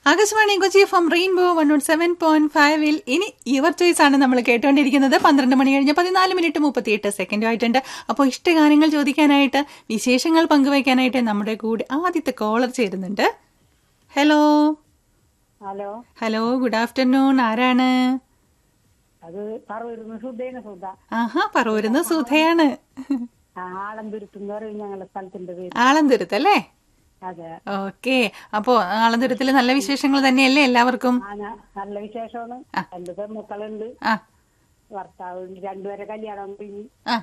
Akashvani Kochi from rainbow one nought seven point ഫൈവിൽ ഇനി your choice ആണ് നമ്മൾ കേട്ടുകൊണ്ടിരിക്കുന്നത് പന്ത്രണ്ട് മണി കഴിഞ്ഞ് പതിനാല് മിനിറ്റ് മുപ്പത്തിയെട്ട് സെക്കൻഡും ആയിട്ടുണ്ട് അപ്പോൾ ഇഷ്ടഗാനങ്ങൾ ചോദിക്കാനായിട്ട് വിശേഷങ്ങൾ പങ്കുവയ്ക്കാനായിട്ട് നമ്മുടെ കൂടെ ആദ്യത്തെ കോളർ ചേരുന്നുണ്ട് hello hello hello good afternoon ആരാണ് അത് പറവൂരുന്ന് സുധേന സുധ ആഹാ പറവൂരുന്ന് സുധയാണ് ആ, ആളന്തുരുത്ത് എന്ന് പറയും ഞങ്ങളുടെ സ്ഥലത്തിന്റെ പേര് ആളന്തുരുത്ത് അല്ലേ അതെ ഓക്കെ അപ്പോ ആളന്തുരത്തിൽ നല്ല വിശേഷങ്ങൾ തന്നെയല്ലേ എല്ലാവർക്കും ആ ഞാൻ നല്ല വിശേഷമാണ് രണ്ട് പെൺമക്കളുണ്ട് ആ ഭർത്താവുണ്ട് രണ്ടുപേരെ കല്യാണം കഴിഞ്ഞ് ആ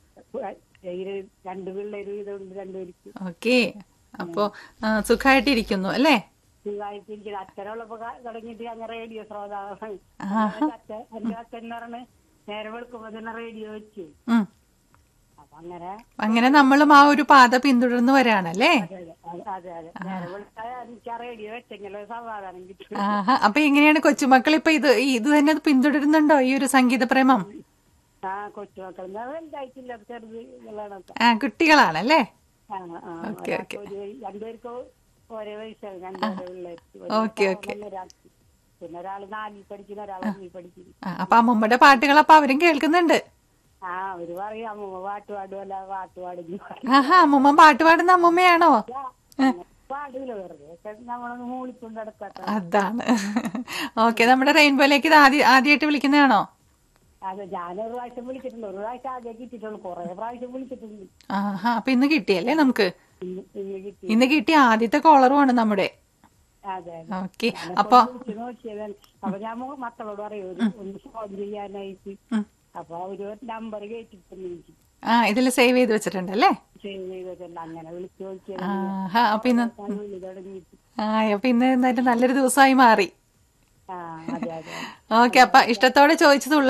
ഈ രണ്ട് പിള്ളേര് വീതമുണ്ട് രണ്ടുപേർക്ക് ഓക്കെ അപ്പോ ആ, സുഖമായിട്ടിരിക്കുന്നു അല്ലേ സുഖമായിട്ടിരിക്കുന്നത് അച്ഛനുള്ളപ്പോ ക- തുടങ്ങിയിട്ട് അങ്ങ് റേഡിയോ ശ്രോതാവാണ് ആഹാ. അച്ഛൻ എന്റെ അച്ഛൻ എന്ന് പറഞ്ഞ് നേരെ വെളുക്കുമ്പോ തന്നെ റേഡിയോ വെച്ചു ഉം. അപ്പൊ അങ്ങനെ അങ്ങനെ നമ്മളും ആ ഒരു പാത പിന്തുടർന്നു വരാണല്ലേ അതെ അതെ അതെ അതെ നേരെ വെളുത്താൽ എനിക്ക് ആ റേഡിയോ വെച്ചെങ്കിലും ഒരു സമാധാനം കിട്ടും ആഹാ അപ്പൊ എങ്ങനെയാണ് കൊച്ചുമക്കൾ ഇപ്പൊ ഇത് ഈ ഇത് തന്നെ പിന്തുടരുന്നുണ്ടോ ഈ ഒരു സംഗീത പ്രേമം ആ കൊച്ചുമക്കൾ വലുതായിട്ടില്ല ചെറുതുകളാണൊക്കെ ആ കുട്ടികളാണല്ലേ ആ, ആ, ഓക്കേ, ഒരാൾക്ക് ഒരു വയ- രണ്ടുപേർക്ക് ഒരേ വയസ്സാണ് രണ്ടുപേരെ പിള്ളേർക്ക് ഒരു ഓക്കേ, വയസ്സാവുന്ന ഓക്കേ. ഒരാൾക്ക്. പിന്നെ ഒരാള് നാലിൽ പഠിക്കുന്ന ഒരാൾ ഒന്നിൽ പഠിക്കുന്നു ആ, അപ്പൊ അമ്മൂമ്മയുടെ പാട്ടുകൾ അപ്പൊ അവരും കേൾക്കുന്നുണ്ട് ആ അവര് പറയും അമ്മൂമ്മ പാട്ട് പാടുമല്ല പാട്ട് പാടുന്നു ആഹാ അമ്മൂമ്മ പാട്ട് പാടുന്ന അമ്മൂമ്മയാണോ പാടില്ല വെറുതെ ഒക്കെ നമ്മളൊന്ന് മൂളിക്കൊണ്ട് നടക്കട്ടെ അതാണ് ഓക്കെ നമ്മുടെ റെയിൻബോയിലേക്ക് ഇത് ആദ്യ ആദ്യമായിട്ട് വിളിക്കുന്നതാണോ അതെ ഞാനൊരു പ്രാവശ്യം വിളിച്ചിട്ടുണ്ട് ഒരു പ്രാവശ്യം ആദ്യം കിട്ടിയിട്ടുള്ളൂ കുറെ പ്രാവശ്യം വിളിച്ചിട്ടുണ്ട് ആഹാ അപ്പൊ ഇന്ന് കിട്ടിയല്ലേ നമുക്ക് ഇന്ന് ഇന്ന് കിട്ടി ഇന്ന് കിട്ടിയ ആദ്യത്തെ കോളറുമാണ് നമ്മുടെ അതെ അതെ ഓക്കെ അപ്പൊ വിളിച്ച് നോക്കിയതാണ് അപ്പൊ ഞാൻ മോ- മക്കളോട് പറയും ഒരു ഒന്ന് ഫോൺ ചെയ്യാനായിട്ട് ഉം. അപ്പൊ ഒരു നമ്പർ കേട്ടിട്ടുണ്ട് എനിക്ക് ആ ഇതിൽ സേവ് ചെയ്ത് വെച്ചിട്ടുണ്ടല്ലേ സേവ് ചെയ്തിട്ടുണ്ട് അങ്ങനെ വിളിച്ചു നോക്കിയത് ആഹാ അപ്പൊ ഇന്ന് വിളി തുടങ്ങിയിട്ട് ആ അപ്പൊ ഇന്ന് എന്തായാലും നല്ലൊരു ദിവസമായി മാറി ആ അതെ അതെ ഓക്കെ അപ്പൊ ഇഷ്ടത്തോടെ ചോദിച്ചത്